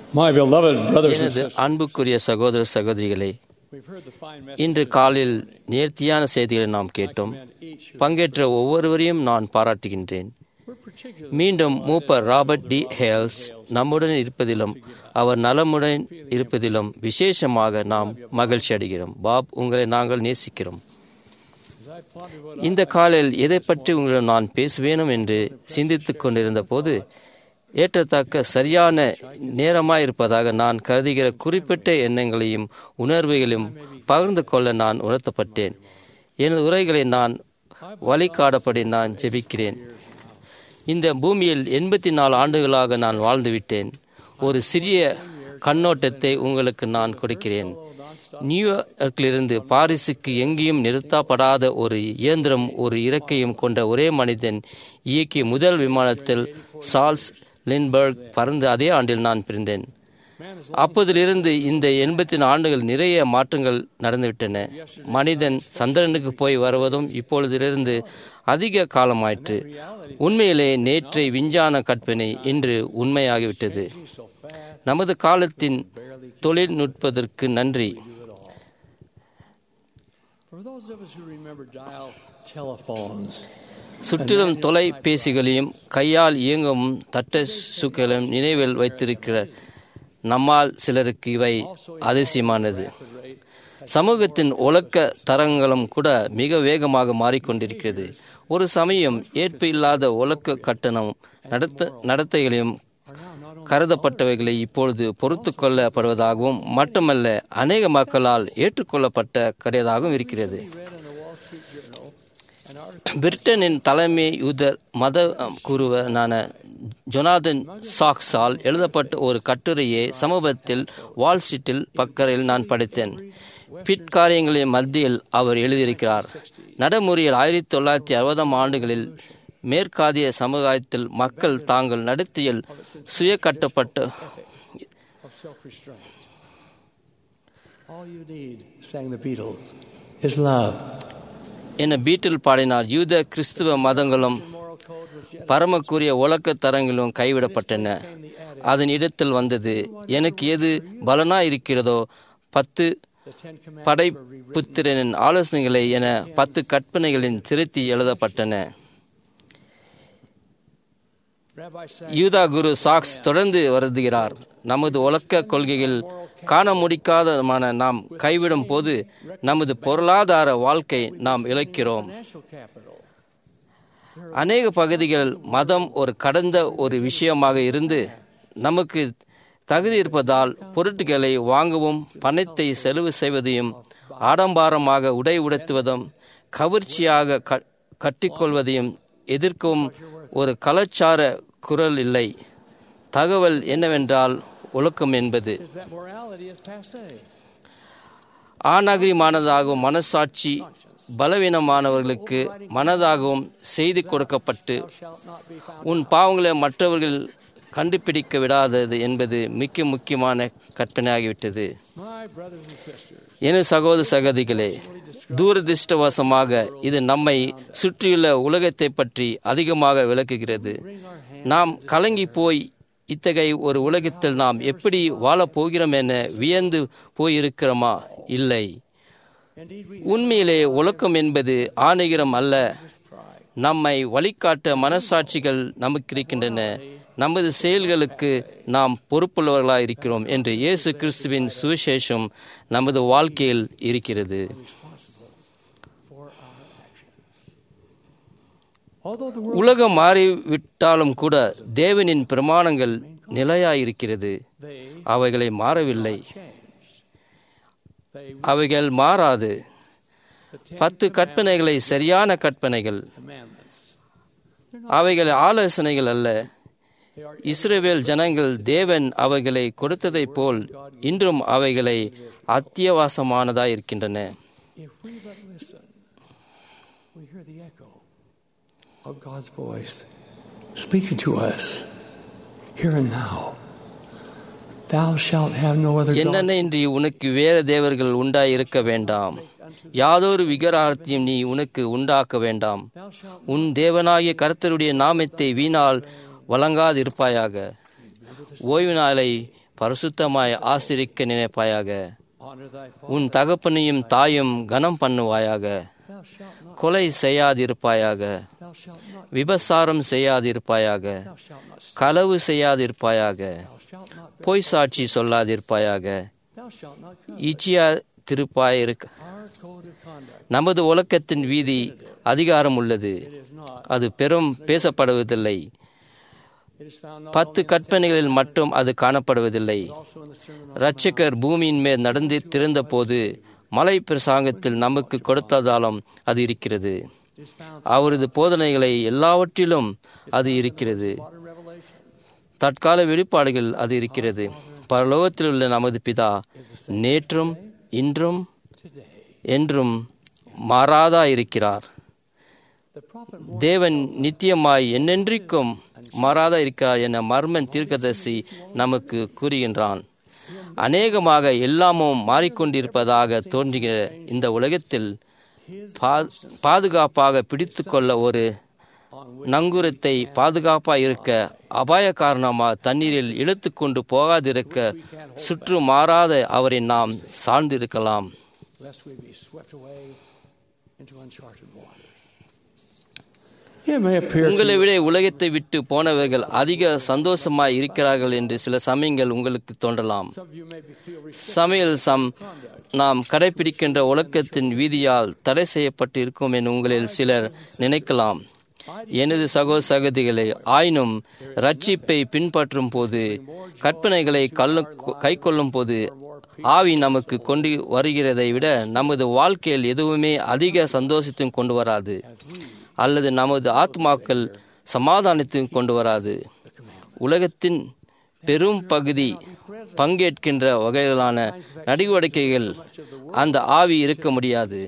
My beloved brothers and எனது sisters, அன்புக்குரிய சகோதர சகோதரிகளே we've heard the fine இன்று message. காலையில் நேர்த்தியான செய்திகளை நாம் கேட்டோம் பங்கேற்ற ஒவ்வொருவரையும் நான் பாராட்டுகின்றேன் We're particularly மீண்டும் மூப்பர் ராபர்ட் டி ஹேல்ஸ் நம்முடன் இருப்பதிலும் அவர் நலமுடன் இருப்பதிலும் விசேஷமாக நாம் மகிழ்ச்சி அடைகிறோம் பாப் உங்களை நாங்கள் நேசிக்கிறோம் as I pondered what இந்த காலையில் எதை பற்றி உங்களிடம் நான் பேசுவேணும் என்று சிந்தித்துக் கொண்டிருந்த போது ஏற்றத்தக்க சரியான நேரமாயிருப்பதாக நான் கருதுகிற குறிப்பிட்ட எண்ணங்களையும் உணர்வுகளையும் பகிர்ந்து கொள்ள நான் உணர்த்தப்பட்டேன் எனது உரைகளை நான் வழிகாடப்படி நான் ஜெபிக்கிறேன் இந்த பூமியில் எண்பத்தி நாலு ஆண்டுகளாக நான் வாழ்ந்துவிட்டேன் ஒரு சிறிய கண்ணோட்டத்தை உங்களுக்கு நான் கொடுக்கிறேன் நியூயார்க்கிலிருந்து பாரிஸுக்கு எங்கேயும் நிறுத்தப்படாத ஒரு இயந்திரம் ஒரு இறக்கையும் கொண்ட ஒரே மனிதன் இயக்கிய முதல் விமானத்தில் சார்ல்ஸ் லின்பர்க் பறந்த அதே ஆண்டில் நான் பிறந்தேன் அப்போதிலிருந்து இந்த எண்பத்தி ஆண்டுகள் நிறைய மாற்றங்கள் நடந்துவிட்டன மனிதன் சந்திரனுக்கு போய் வருவதும் இப்பொழுதிலிருந்து அதிக காலமாயிற்று உண்மையிலே நேற்றை விஞ்ஞான கற்பனை இன்று உண்மையாகிவிட்டது நமது காலத்தின் தொழில்நுட்பத்திற்கு நன்றி For those of us who remember dial telephones, சுற்றிலும் தொலைபேசிகளையும் கையால் இயங்கும் தட்ட சுக்களையும் நினைவில் வைத்திருக்கிற நம்மால் சிலருக்கு இவை அதிசயமானது சமூகத்தின் ஒழுக்க தரங்களும் கூட மிக வேகமாக மாறிக்கொண்டிருக்கிறது ஒரு சமயம் ஏற்பு இல்லாத ஒழுக்க கட்டணம் நடத்த நடத்தைகளையும் கருதப்பட்டவைகளை இப்பொழுது பொறுத்து கொள்ளப்படுவதாகவும் மட்டுமல்ல அநேக மக்களால் ஏற்றுக்கொள்ளப்பட்ட கிடையதாகவும் இருக்கிறது பிரிட்டனின் தலைமை யூதர் மத குருவனான ஜொனாதன் சாக்ஸால் எழுதப்பட்ட ஒரு கட்டுரையை சமூகத்தில் வால் ஸ்ட்ரீட்டில் பக்கரையில் நான் படித்தேன் பிற்காரியங்களின் மத்தியில் அவர் எழுதியிருக்கிறார் நடைமுறையில் ஆயிரத்தி தொள்ளாயிரத்தி அறுபதாம் ஆண்டுகளில் மேற்காதிய சமுதாயத்தில் மக்கள் தாங்கள் நடத்தியில் சுய கட்டப்பட்ட of self restraint. All you need, sang the Beatles, is love. என பீட்டில் பாடினார் யூத கிறிஸ்துவ மதங்களும் Moral code was yet பரமக்குரிய ஒழுக்க தரங்களும் கைவிடப்பட்டன அதன் இடத்தில் வந்தது எனக்கு எது பலனா இருக்கிறதோ பத்து the Ten Commandments. படைப்புத்திரனின் ஆலோசனைகளை என பத்து கற்பனைகளின் திருத்தி எழுதப்பட்டன Rabbi Sachs யூதா குரு சாக்ஸ் தொடர்ந்து வருதுகிறார் நமது ஒழுக்க கொள்கைகள் காண முடிக்காதமான நாம் கைவிடும் போது நமது பொருளாதார வாழ்க்கை நாம் இழக்கிறோம் financial capital. அநேக பகுதிகள் மதம் ஒரு கடந்த ஒரு விஷயமாக இருந்து நமக்கு தகுதி இருப்பதால் பொருட்களை வாங்கவும் பணத்தை செலவு செய்வதையும் ஆடம்பாரமாக உடை உடுத்துவதும் கவர்ச்சியாக க- கட்டிக்கொள்வதையும் எதிர்க்கும் ஒரு கலாச்சார குரல் இல்லை தகவல் என்னவென்றால் ஒழுக்கம் என்பது Is that morality is passe? ஆநகரிமானதாகவும் மனசாட்சி பலவீனமானவர்களுக்கு மனதாகவும் செய்தி கொடுக்கப்பட்டு Shalt not be found. உன் பாவங்களை மற்றவர்கள் கண்டுபிடிக்க விடாதது என்பது மிக முக்கியமான கற்பனையாகிவிட்டது My brothers and sisters, என சகோதர சகதிகளே தூரதிருஷ்டவசமாக இது நம்மை சுற்றியுள்ள உலகத்தை பற்றி அதிகமாக விளக்குகிறது நாம் கலங்கி போய் இத்தகைய ஒரு உலகத்தில் நாம் எப்படி வாழப் போகிறோம் என வியந்து போயிருக்கிறோமா இல்லை indeed we உண்மையிலே ஒழுக்கம் என்பது ஆணைகிறம் அல்ல நம்மை வழிகாட்ட மனசாட்சிகள் நமக்கு இருக்கின்றன நமது செயல்களுக்கு நாம் பொறுப்புள்ளவர்களாக இருக்கிறோம் என்று இயேசு கிறிஸ்துவின் சுவிசேஷம் நமது வாழ்க்கையில் இருக்கிறது for our actions. Although the world உலகம் மாறிவிட்டாலும் கூட தேவனின் பிரமாணங்கள் நிலையாயிருக்கிறது they அவைகளை மாறவில்லை changed. They அவைகள் மாறாது the Ten பத்து கற்பனைகளை சரியான கற்பனைகள் Commandments. அவைகள் ஆலோசனைகள் அல்ல They are இஸ்ரவேல் ஜனங்கள் தேவன் அவைகளை கொடுத்ததைப் போல் இன்றும் அவைகளை அத்தியாவசமானதாய் இருக்கின்றன if we but listen, we hear the echo of God's voice speaking to us here and now. Thou shalt have no other gods. என்னென்ன இன்றி உனக்கு வேறு தேவர்கள் உண்டாய் இருக்க வேண்டாம் யாதொரு விகாரத்தையும் நீ உனக்கு உண்டாக்க வேண்டாம் Thou shalt உன் தேவனாகிய கர்த்தருடைய நாமத்தை வீணால் வழங்காதிருப்பாயாக ஓய்வு நாளை பரிசுத்தமாய் ஆசிரிக்க நினைப்பாயாக Honor thy father. உன் தகப்பனையும் தாயும் கனம் பண்ணுவாயாக Thou shalt not. கொலை செய்யாதிருப்பாயாக Thou shalt not. விபசாரம் செய்யாதிருப்பாயாக Thou shalt not. steal, களவு செய்யாதிருப்பாயாக Thou shalt not. bear- பொய் சாட்சி சொல்லாதிருப்பாயாக Thou shalt not covet. இச்சியா திருப்பாயிருக்க Our code of conduct. நமது ஒழுக்கத்தின் வீதி அதிகாரம் உள்ளது It is not. அது பெரும் பேசப்படுவதில்லை It is found not பத்து only கற்பனைகளில் மட்டும் அது காணப்படுவதில்லை also in the sermon on இரட்சகர் பூமியின் மேல் நடந்து திறந்தபோது மலை பிரசாங்கத்தில் நமக்கு கொடுத்ததாலும் அது இருக்கிறது It is found அவரது போதனைகளை எல்லாவற்றிலும் அது இருக்கிறது modern revelation. தற்கால வெளிப்பாடுகள் அது இருக்கிறது பரலோகத்தில் உள்ள நமது பிதா நேற்றும் இன்றும் Today, என்றும் மாறாதா இருக்கிறார் the prophet more தேவன் நித்தியமாய் என்னென்றைக்கும் மாறாதா இருக்கிறார் என மர்மன் தீர்க்கதரிசி நமக்கு கூறுகின்றான் அநேகமாக எல்லாமும் மாறிக்கொண்டிருப்பதாக தோன்றுகிற இந்த உலகத்தில் பா- பாதுகாப்பாக பிடித்துக்கொள்ள ஒரு நங்குரத்தை பாதுகாப்பாக இருக்க அபாய காரணமாக தண்ணீரில் இழுத்து கொண்டு போகாதிருக்க சுற்று மாறாத அவரை நாம் சார்ந்திருக்கலாம் lest we be swept away into uncharted waters. It may appear to உங்களை you விட உலகத்தை விட்டு போனவர்கள் அதிக சந்தோஷமாய் இருக்கிறார்கள் என்று சில சமயங்கள் உங்களுக்கு தோன்றலாம் some of you may be feel restricted சமையல் சம் நாம் கடைபிடிக்கின்ற ஒழுக்கத்தின் வீதியால் தடை செய்யப்பட்டு இருக்கும் என உங்களில் சிலர் நினைக்கலாம் எனது சகோ சகதிகளை ஆயினும் ரட்சிப்பை பின்பற்றும் போது கற்பனைகளை கள்ளு கை கொள்ளும் போது ஆவி நமக்கு கொண்டு வருகிறதை விட நமது வாழ்க்கையில் எதுவுமே அதிக சந்தோஷத்தையும் கொண்டு வராது அல்லது நமது ஆத்மாக்கள் சமாதானத்தையும் கொண்டு வராது உலகத்தின் பெரும் பகுதி பங்கேற்கின்ற வகையிலான நடவடிக்கைகள் அந்த ஆவி இருக்க முடியாது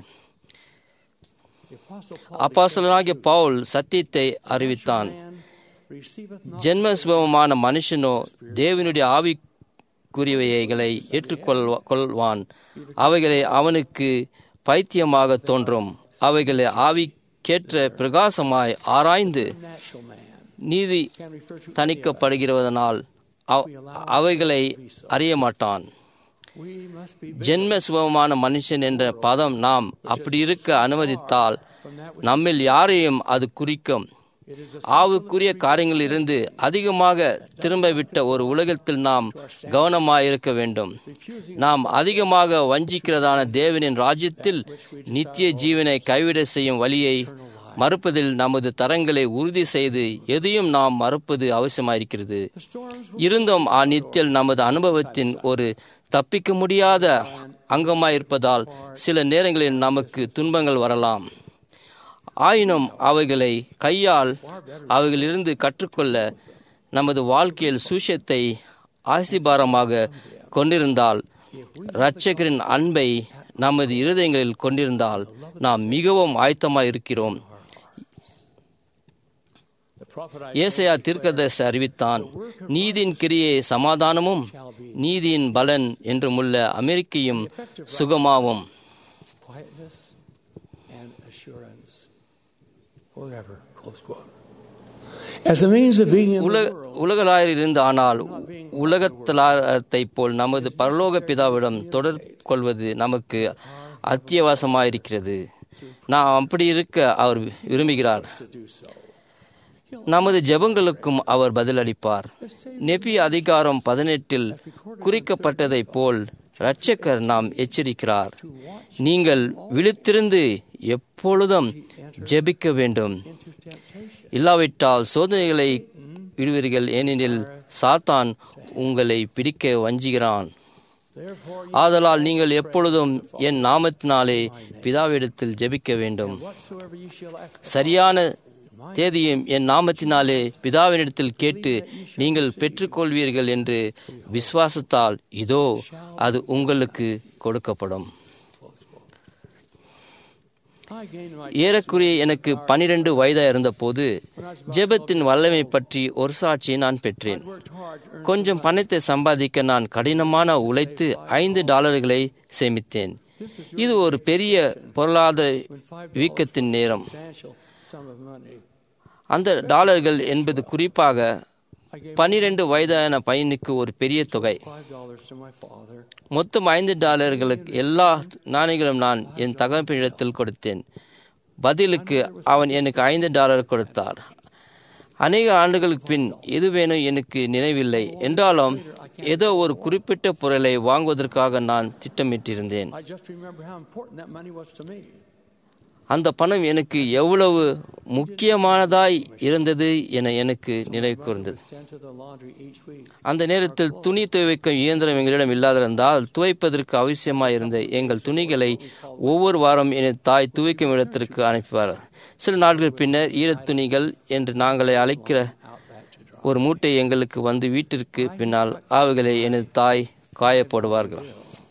the apostle Paul அப்பாசலனாகிய பவுல் சத்தியத்தை அறிவித்தான் man receiveth not ஜென்ம சுபமான மனுஷனோ தேவனுடைய ஆவிக்குரியவைகளை ஏற்றுக்கொள் கொள்வான் அவைகளை அவனுக்கு பைத்தியமாக தோன்றும் அவைகளை ஆவிக்கேற்ற பிரகாசமாய் ஆராய்ந்து natural man நீதி can refer to தணிக்கப்படுகிறதனால் அவ- அவைகளை அறிய மாட்டான் we must be ஜென்ம சுபமான மனுஷன் என்ற பதம் நாம் அப்படி இருக்க அனுமதித்தால் from that which நம்மில் யாரையும் அது குறிக்கும் it is a ஆவுக்குரிய காரியங்களிலிருந்து அதிகமாக திரும்ப விட்ட ஒரு உலகத்தில் நாம் கவனமாயிருக்க வேண்டும் நாம் அதிகமாக வஞ்சிக்கிறதான தேவனின் ராஜ்யத்தில் நித்திய ஜீவனை கைவிட செய்யும் வழியை மறுப்பதில் நமது தரங்களை உறுதி செய்து எதையும் நாம் மறுப்பது அவசியமாயிருக்கிறது the storms இருந்தும் அந்நித்தியில் நமது அனுபவத்தின் ஒரு தப்பிக்க முடியாத அங்கமாயிருப்பதால் சில நேரங்களில் நமக்கு துன்பங்கள் வரலாம் ஆயினும் அவைகளை கையால் அவைகளிலிருந்து கற்றுக்கொள்ள நமது வாழ்க்கையில் சூஷத்தை ஆசிபாரமாக கொண்டிருந்தால் இரட்சகரின் அன்பை நமது இருதயங்களில் கொண்டிருந்தால் நாம் மிகவும் ஆயத்தமாய் இருக்கிறோம் the prophet I ஏசையா தீர்க்கதரிசி அறிவித்தான் நீதியின் கிரியை சமாதானமும் நீதியின் பலன் என்றுமுள்ள அமெரிக்கையும் சுகமாவும் quietness and assurance forever. Close quote. As a means of being in the உலக world, உலகளாயர் இருந்து ஆனால் உலகத்தலாரத்தைப் போல் நமது பரலோக பிதாவிடம் தொடர் கொள்வது நமக்கு அத்தியாவசமாயிருக்கிறது நாம் அப்படி இருக்க அவர் விரும்புகிறார் to do so. நமது ஜெபங்களுக்கும் அவர் பதிலளிப்பார் நெபி அதிகாரம் பதினெட்டில் குறிக்கப்பட்டதைப் போல் இரட்சகர் நாம் எச்சரிக்கிறார் நீங்கள் விழித்திருந்து எப்பொழுதும் ஜெபிக்க வேண்டும் Into temptation. இல்லாவிட்டால் சோதனைகளை விடுவீர்கள் ஏனெனில் சாத்தான் உங்களை பிடிக்க வஞ்சுகிறான் Therefore, ஆதலால் நீங்கள் எப்பொழுதும் என் நாமத்தினாலே பிதாவிடத்தில் ஜெபிக்க வேண்டும் whatsoever ye shall ask, சரியான தேதியும் என் நாமத்தினாலே பிதாவினிடத்தில் கேட்டு நீங்கள் பெற்றுக்கொள்வீர்கள் என்று விசுவாசத்தால் இதோ அது உங்களுக்கு கொடுக்கப்படும் I gained my ஏறக்குறைய எனக்கு பனிரெண்டு வயதா இருந்தபோது ஜெபத்தின் வல்லமை பற்றி ஒரு சாட்சியை நான் பெற்றேன் worked hard, earned கொஞ்சம் பணத்தை சம்பாதிக்க நான் கடினமான உழைத்து ஐந்து டாலர்களை சேமித்தேன் இது ஒரு பெரிய பொருளாதார வீக்கத்தின் நேரம் substantial sum of money. அந்த டாலர்கள் என்பது குறிப்பாக பனிரெண்டு வயதான பையனுக்கு ஒரு பெரிய தொகை five dollars to my father. மொத்தம் ஐந்து டாலர்களுக்கு எல்லா நாணயங்களும் நான் என் தகவலிடத்தில் கொடுத்தேன் பதிலுக்கு அவன் எனக்கு ஐந்து டாலர் கொடுத்தார் அநேக ஆண்டுகளுக்கு பின் எது வேணும் எனக்கு நினைவில்லை என்றாலும் ஏதோ ஒரு குறிப்பிட்ட பொருளை வாங்குவதற்காக நான் திட்டமிட்டிருந்தேன் I just remember how important that money was to me. அந்த பணம் எனக்கு எவ்வளவு முக்கியமானதாய் இருந்தது என எனக்கு நினைவு கூர்ந்தது Sent to the laundry each week. அந்த நேரத்தில் துணி துவைக்கும் இயந்திரம் எங்களிடம் இல்லாதிருந்தால் துவைப்பதற்கு அவசியமாய் இருந்த எங்கள் துணிகளை ஒவ்வொரு வாரம் என் தாய் துவைக்கும் இடத்திற்கு அனுப்புவார் சில நாட்கள் பின்னர் ஈரத் துணிகள் என்று நாங்களை அழைக்கிற ஒரு மூட்டை எங்களுக்கு வந்து வீட்டிற்கு பின்னால் அவைகளை எனது தாய் காய போடுவார்கள்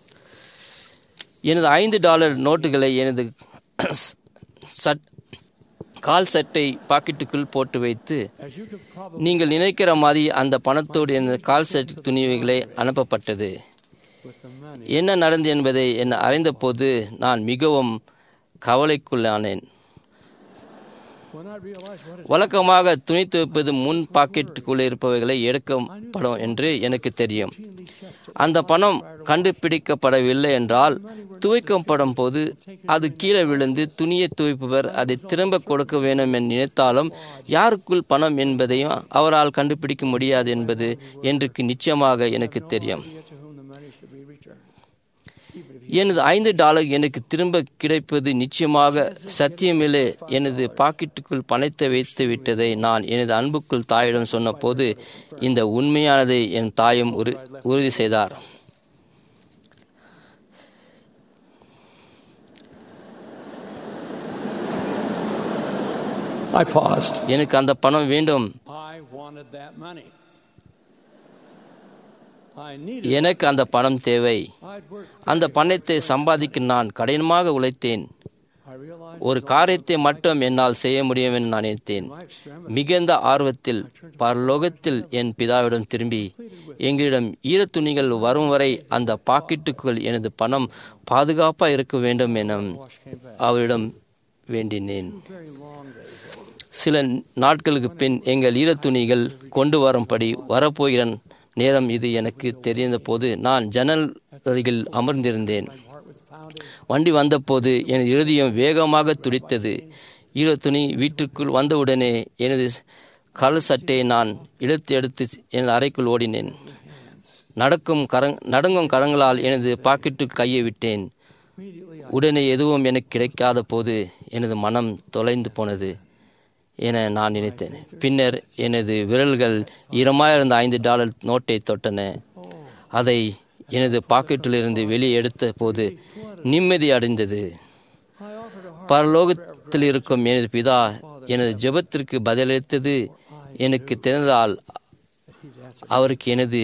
எனது ஐந்து டாலர் நோட்டுகளை எனது சட் கால் சட்டை பாக்கெட்டுக்குள் போட்டு வைத்து As you could probably நீங்கள் நினைக்கிற மாதிரி அந்த பணத்தோடு எனது கால் சட்டை துணிவுகளை அனுப்பப்பட்டது with the money. என்ன நடந்தது என்பதை என்ன அறிந்தபோது நான் மிகவும் கவலைக்குள்ளானேன் When I realized what had வழக்கமாக துணி துவைப்பது முன் பாக்கெட்டுக்குள்ளே இருப்பவைகளை எடுக்கப்படும் என்று எனக்கு தெரியும் routinely checked அந்த பணம் கண்டுபிடிக்கப்படவில்லை என்றால் துவைக்கப்படும் போது அது கீழே விழுந்து துணியை துவைப்பவர் அதை திரும்ப கொடுக்க வேண்டும் என நினைத்தாலும் யாருக்குள் பணம் என்பதையும் அவரால் கண்டுபிடிக்க முடியாது என்பது என்றுக்கு நிச்சயமாக எனக்கு தெரியும் to whom the money should be returned. எனது ஐந்து டாலர் எனக்கு திரும்ப கிடைப்பது நிச்சயமாக சத்தியமில்லை எனது பாக்கெட்டுக்குள் பணத்தை வைத்து விட்டதை நான் எனது அன்புக்குள் தாயிடம் சொன்னபோது இந்த உண்மையானதை என் தாயும் உறு உறுதி செய்தார் I paused. எனக்கு அந்த பணம் வேண்டும் I wanted that money. I needed எனக்கு அந்த பணம் தேவை I'd worked. அந்த பணத்தை சம்பாதிக்க நான் கடினமாக உழைத்தேன் I realized ஒரு காரியத்தை மட்டும் என்னால் செய்ய முடியும் என்று நான் நினைத்தேன் my extremity மிகுந்த ஆர்வத்தில் பரலோகத்தில் என் பிதாவிடம் திரும்பி எங்களிடம் ஈரத் துணிகள் வரும் வரை அந்த பாக்கெட்டுக்குள் எனது பணம் பாதுகாப்பாக இருக்க வேண்டும் என wash came back. அவரிடம் வேண்டினேன் Very long days. சில நாட்களுக்கு பின் எங்கள் ஈரத் துணிகள் கொண்டு வரும்படி வரப்போகிற நேரம் இது எனக்கு தெரிந்த போது நான் ஜன்னல் அருகில் அமர்ந்திருந்தேன் My heart was pounding. வண்டி வந்தபோது எனது இருதயம் வேகமாக துடித்தது ஈரத் துணி வீட்டுக்குள் வந்தவுடனே எனது கல் சட்டையை நான் இழுத்து எடுத்து எனது அறைக்குள் ஓடினேன் நடக்கும் கரங் நடுங்கும் கரங்களால் எனது பாக்கெட்டுக்கு கையை விட்டேன் Immediately I உடனே எதுவும் எனக்கு கிடைக்காத போது எனது மனம் தொலைந்து போனது என நான் நினைத்தேன் பின்னர் எனது விரல்கள் ஈரமாயிருந்த ஐந்து டாலர் நோட்டை தொட்டன அதை எனது பாக்கெட்டிலிருந்து வெளியே எடுத்த போது நிம்மதி அடைந்தது I offered a heart பரலோகத்தில் இருக்கும் எனது பிதா எனது ஜெபத்திற்கு பதிலளித்தது எனக்கு தெரிந்தால் that he'd answered. அவருக்கு எனது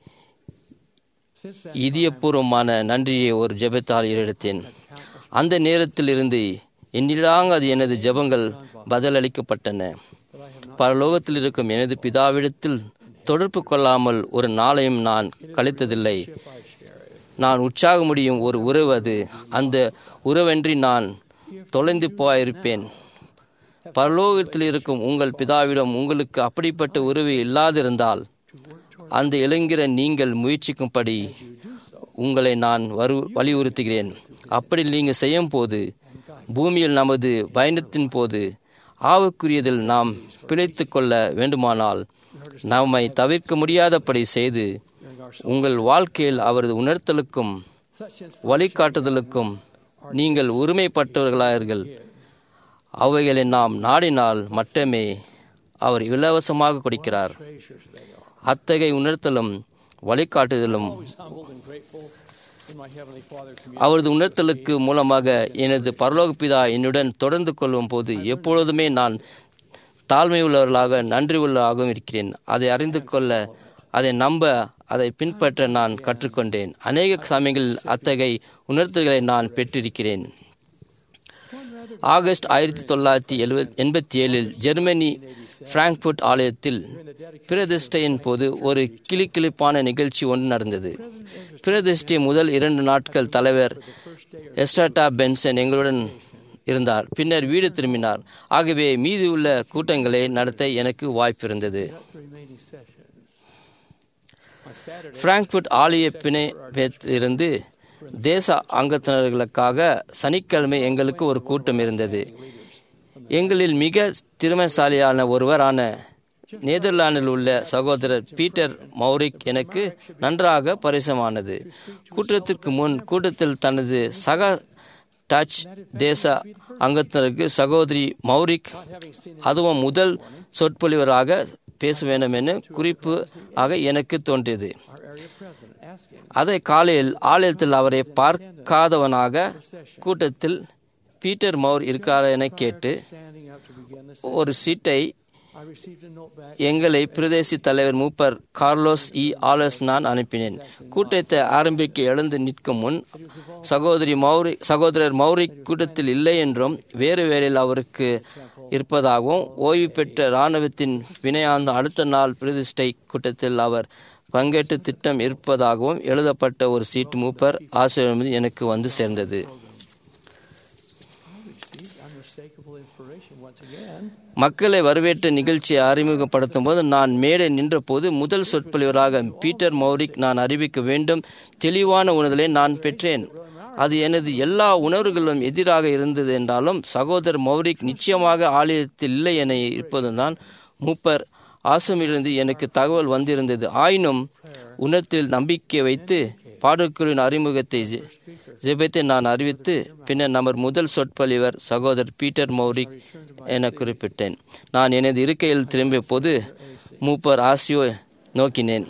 Since that இதயபூர்வமான நன்றியை ஒரு ஜெபத்தால் ஈடெடுத்தேன் அந்த நேரத்தில் இருந்து என்னிடாங்க அது எனது ஜெபங்கள் பதிலளிக்கப்பட்டன that I have not பரலோகத்தில் இருக்கும் எனது பிதாவிடத்தில் தொடர்பு கொள்ளாமல் ஒரு நாளையும் நான் கழித்ததில்லை if I share it. நான் உற்சாக முடியும் ஒரு உறவு அது அந்த உறவென்றி நான் தொலைந்து போயிருப்பேன் பரலோகத்தில் இருக்கும் உங்கள் பிதாவிடம் உங்களுக்கு அப்படிப்பட்ட உறவு இல்லாதிருந்தால் அந்த இளைஞர நீங்கள் முயற்சிக்கும்படி உங்களை நான் வரு வலியுறுத்துகிறேன் அப்படி நீங்கள் செய்யும் போது பூமியில் நமது பயணத்தின் போது ஆவுக்குரியதில் நாம் பிழைத்து கொள்ள வேண்டுமானால் நம்மை தவிர்க்க முடியாதபடி செய்து During our உங்கள் வாழ்க்கையில் அவரது உணர்த்தலுக்கும் such inspiration வழிகாட்டுதலுக்கும் நீங்கள் உரிமைப்பட்டவர்களார்கள் அவைகளை நாம் நாடினால் மட்டுமே அவர் இலவசமாக கொடுக்கிறார் treasures they are. அத்தகைய உணர்த்தலும் வழிகாட்டுதலும் Always humbled and grateful in my Heavenly Father community. அவரது உணர்த்தலுக்கு மூலமாக எனது பரலோக பிதா என்னுடன் தொடர்ந்து கொள்ளும் போது எப்பொழுதுமே நான் தாழ்மை உள்ளவர்களாக நன்றி உள்ளவராகவும் இருக்கிறேன் அதை அறிந்து கொள்ள அதை நம்ப அதை பின்பற்ற நான் கற்றுக்கொண்டேன் அநேக சமயங்களில் அத்தகைய உணர்த்துகளை நான் பெற்றிருக்கிறேன் ஆகஸ்ட் ஆயிரத்தி தொள்ளாயிரத்தி எழுபத் எண்பத்தி ஏழில் ஜெர்மனி பிராங்க்ஃபுட் ஆலயத்தில் பிரதிஷ்டையின் போது ஒரு கிளிக்கிளிப்பான நிகழ்ச்சி ஒன்று நடந்தது பிரதிஷ்டை முதல் இரண்டு நாட்கள் தலைவர் எஸ்டாட்டா பென்சன் எங்களுடன் இருந்தார் பின்னர் வீடு திரும்பினார் ஆகவே மீதி உள்ள கூட்டங்களை நடத்த எனக்கு வாய்ப்பு இருந்தது The remaining session. பிராங்க்ஃபர்ட் ஆலய பிணையத்திலிருந்து தேச அங்கத்தினர்களுக்காக சனிக்கிழமை எங்களுக்கு ஒரு கூட்டம் இருந்தது எங்களில் மிக திறமைசாலியான ஒருவரான நெதர்லாந்தில் உள்ள சகோதரர் பீட்டர் மௌரிக் எனக்கு நன்றாக பரிசமானது கூட்டத்திற்கு முன் கூட்டத்தில் தனது சக டச் தேச அங்கத்தினருக்கு சகோதரி மௌரிக் அதுவும் முதல் சொற்பொழிவராக பேச வேண்டும் என குறிப்பு ஆக எனக்கு தோன்றியது அதை காலையில் ஆலயத்தில் அவரை பார்க்காதவனாக கூட்டத்தில் பீட்டர் மௌர் இருக்கிறார் என கேட்டு ஒரு சீட்டை எங்களை பிரதேசி தலைவர் மூப்பர் கார்லோஸ் இ ஆலோஸ் நான் அனுப்பினேன் கூட்டத்தை ஆரம்பிக்க எழுந்து நிற்கும் முன் சகோதரி மௌரி சகோதரர் மௌரி கூட்டத்தில் இல்லை என்றும் வேறு வேலையில் அவருக்கு இருப்பதாகவும் ஓய்வு பெற்ற இராணுவத்தின் வினையாந்த அடுத்த நாள் பிரதிஷ்டை கூட்டத்தில் அவர் பங்கேற்று திட்டம் இருப்பதாகவும் எழுதப்பட்ட ஒரு சீட் மூப்பர் ஆசிரியர் எனக்கு வந்து சேர்ந்தது மக்களை வரவேற்ற நிகழ்ச்சியை அறிமுகப்படுத்தும் போது நான் மேடை நின்றபோது முதல் சொற்பொழிவராக பீட்டர் மௌரிக் நான் அறிவிக்க வேண்டும் தெளிவான உணர்தலை நான் பெற்றேன் அது எனது எல்லா உணர்வுகளும் எதிராக இருந்தது என்றாலும் சகோதரர் மௌரிக் நிச்சயமாக ஆலயத்தில் இல்லை என இருப்பதுதான் மூப்பர் ஆசமிலிருந்து எனக்கு தகவல் வந்திருந்தது ஆயினும் உணர்த்தில் நம்பிக்கை வைத்து பாடக்குழுவின் அறிமுகத்தை ஜெபத்தை நான் அறிவித்து பின்னர் நமர் முதல் சொற்பொழிவர் சகோதரர் பீட்டர் மௌரிக் என குறிப்பிட்டேன் நான் எனது இருக்கையில் திரும்பிய போது மூப்பர் ஆசியோ நோக்கினேன்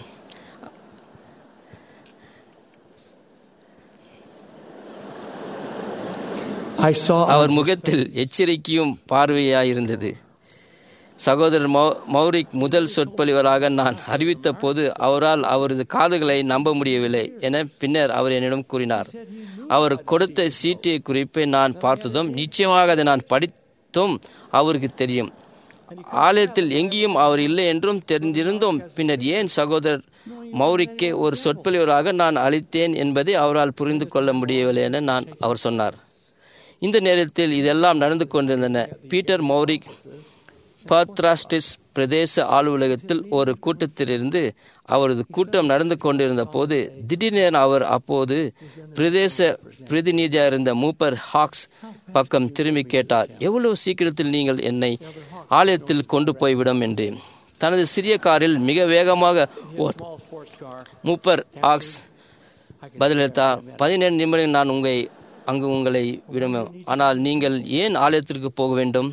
அவர் முகத்தில் எச்சரிக்கையும் பார்வையாயிருந்தது சகோதரர் மௌரிக் முதல் சொற்பொழிவராக நான் அறிவித்த போது அவரால் அவரது காதுகளை நம்ப முடியவில்லை என பின்னர் அவர் என்னிடம் கூறினார் அவர் கொடுத்த சீட்டிய குறிப்பை நான் பார்த்ததும் நிச்சயமாக அதை நான் படித்தும் அவருக்கு தெரியும் ஆலயத்தில் எங்கேயும் அவர் இல்லை என்றும் தெரிந்திருந்தும் பின்னர் ஏன் சகோதரர் மௌரிக்கே ஒரு சொற்பொழிவராக நான் அளித்தேன் என்பதை அவரால் புரிந்து கொள்ள முடியவில்லை என நான் அவர் சொன்னார் இந்த நேரத்தில் இதெல்லாம் நடந்து கொண்டிருந்தன பீட்டர் மௌரிக் பாத்ராஸ்டிஸ் பிரதேச அலுவலகத்தில் ஒரு கூட்டத்திலிருந்து அவரது கூட்டம் நடந்து கொண்டிருந்த போது திடீரென அவர் அப்போது பிரதேச பிரதிநிதியாக இருந்த மூப்பர் ஹாக்ஸ் பக்கம் திரும்பி கேட்டார் எவ்வளவு சீக்கிரத்தில் நீங்கள் என்னை ஆலயத்தில் கொண்டு போய்விடும் என்று தனது சிறிய காரில் மிக வேகமாக மூப்பர் ஆக்ஸ் பதிலளித்தார் பதினேழு நிமிடம் நான் உங்களை அங்கு உங்களை விடும் ஆனால் நீங்கள் ஏன் ஆலயத்திற்கு போக வேண்டும்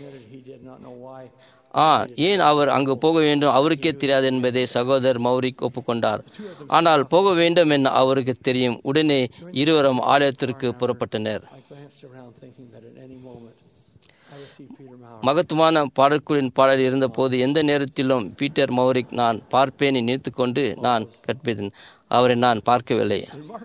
ஆ ஏன் அவர் அங்கு போக வேண்டும் அவருக்கே தெரியாது என்பதை சகோதரர் மௌரிக் ஒப்புக்கொண்டார் ஆனால் போக வேண்டும் என அவருக்கு தெரியும் உடனே இருவரும் ஆலயத்திற்கு புறப்பட்டனர் மகத்துவமான பாடற்குழுவின் பாடல் இருந்தபோது எந்த நேரத்திலும் பீட்டர் மௌரிக் நான் பார்ப்பேனை நினைத்து கொண்டு நான் கற்பித்தேன் அவரை நான் பார்க்கவில்லை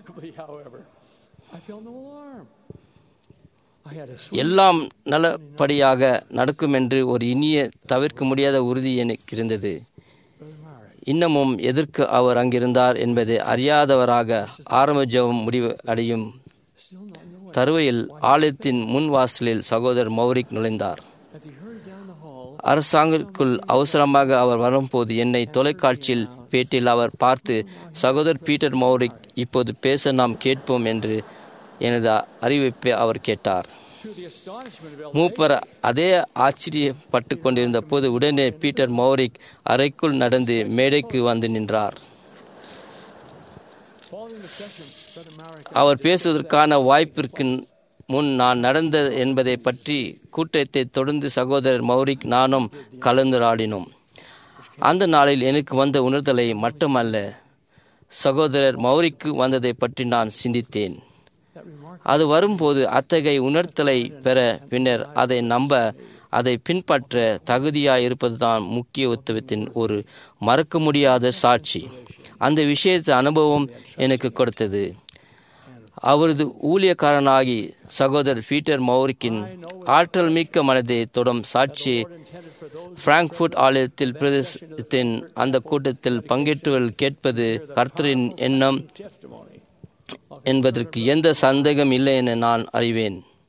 எல்லாம் நல்லபடியாக நடக்கும் என்று ஒரு இனிய தவிர்க்க முடியாத உறுதி எனக்கு இருந்தது இன்னமும் எதற்கு அவர் அங்கிருந்தார் என்பதை அறியாதவராக ஆரம்ப ஜெபம் முடிவு அடையும் தருவையில் ஆலயத்தின் முன் வாசலில் சகோதரர் மௌரிக் நுழைந்தார் அரசாங்கத்திற்குள் அவசரமாக அவர் வரும்போது என்னை தொலைக்காட்சியில் பேட்டியில் அவர் பார்த்து சகோதரர் பீட்டர் மௌரிக் இப்போது பேச நாம் கேட்போம் என்று எனது அறிவிப்பை அவர் கேட்டார் மூப்பர் அதே ஆச்சரியப்பட்டு கொண்டிருந்த போது உடனே பீட்டர் மௌரிக் அறைக்குள் நடந்து மேடைக்கு வந்து நின்றார் அவர் பேசுவதற்கான வாய்ப்பிற்கு முன் நான் நடந்த என்பதை பற்றி கூட்டத்தை தொடர்ந்து சகோதரர் மௌரிக் நானும் கலந்துராடினோம் அந்த நாளில் எனக்கு வந்த உணர்தலை மட்டுமல்ல சகோதரர் மௌரிக்கு வந்ததை பற்றி நான் சிந்தித்தேன் அது வரும்போது அத்தகைய உணர்த்தலை பெற பின்னர் அதை நம்ப அதை பின்பற்ற தகுதியாய் இருப்பதுதான் முக்கியத்துவத்தின் ஒரு மறக்க முடியாத சாட்சி அந்த விஷயத்தை அனுபவம் எனக்கு கொடுத்தது அவரது ஊழியக்காரனாகி சகோதரர் பீட்டர் மௌரிக்கின் ஆற்றல் மிக்க மனதை தொடும் சாட்சி பிராங்க்ஃபுட் ஆலயத்தில் பிரதேசத்தின் அந்த கூட்டத்தில் பங்கேற்றுவர்கள் கேட்பது கர்த்தரின் எண்ணம் என்பதற்கு எந்த சந்தேகம் இல்லை என நான் அறிவேன்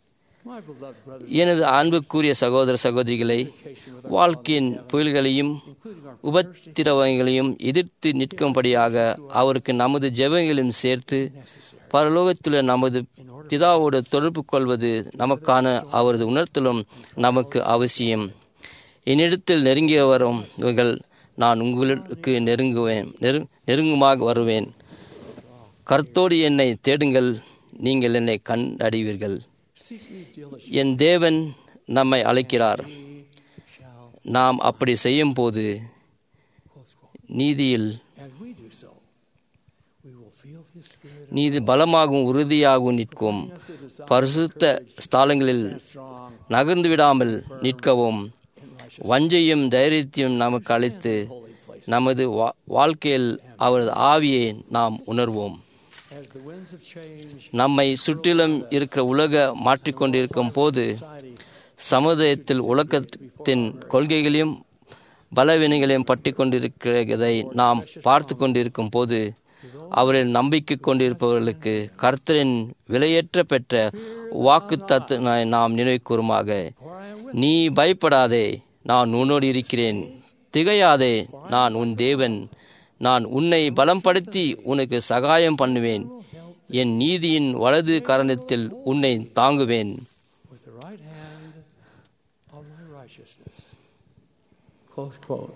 My beloved brothers, எனது அன்புக்குரிய சகோதர சகோதரிகளை வாழ்க்கையின் புயல்களையும் உபத்திரவங்களையும் எதிர்த்து நிற்கும்படியாக அவருக்கு நமது ஜெபங்களையும் சேர்த்து பரலோகத்துள்ள நமது பிதாவோடு தொடர்பு கொள்வது நமக்கான அவரது உணர்த்தலும் நமக்கு அவசியம் என்னிடத்தில் நெருங்கிய வரும்கள் நான் உங்களுக்கு நெருங்குவேன் நெரு நெருங்குமாக வருவேன் கர்த்தோடு என்னை தேடுங்கள் நீங்கள் என்னை கண்டடைவீர்கள் seek me diligently. என் தேவன் நம்மை அழைக்கிறார் Shall, நாம் அப்படி செய்யும் போது close quote. நீதியில் As we do so, we will feel His Spirit நீதி பலமாகவும் உறுதியாகவும் நிற்கும் பரிசுத்த ஸ்தலங்களில் strong நகர்ந்து விடாமல் நிற்கவும் in righteous வஞ்சையும் தைரியத்தையும் நமக்கு அளித்து holy place. நமது வா- வாழ்க்கையில் அவரது ஆவியை நாம் உணர்வோம் As the winds of change நம்மை சுற்றிலும் இருக்கிற உலக மாற்றிக்கொண்டிருக்கும் போது society சமுதாயத்தில் உலகத்தின் கொள்கைகளையும் பலவீனங்களையும் பற்றி கொண்டிருக்கிறதை நாம் பார்த்து கொண்டிருக்கும் போது அவரில் நம்பிக்கை கொண்டிருப்பவர்களுக்கு கர்த்தரின் விலையேற்ற பெற்ற வாக்கு நாம் நினைவு கூறுமாக for I am with நீ பயப்படாதே நான் உன்னோடு இருக்கிறேன் திகையாதே நான் உன் தேவன் நான் உன்னை பலம்படுத்தி உனக்கு சகாயம் பண்ணுவேன் என் நீதியின் வலது கரணத்தில் உன்னை தாங்குவேன் with the right hand of my righteousness. Close quote.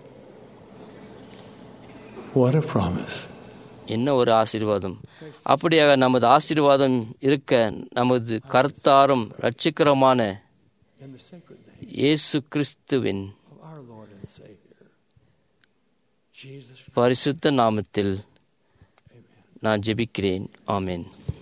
What a promise. என்ன ஒரு ஆசீர்வாதம் அப்படியாக நமது ஆசீர்வாதம் இருக்க நமது கர்த்தாரும் இரட்சிகரமான In the sacred name இயேசு கிறிஸ்துவின் of our Lord and Savior, Jesus பரிசுத்த நாமத்தில் நான் ஜெபிக்கிறேன் ஆமென்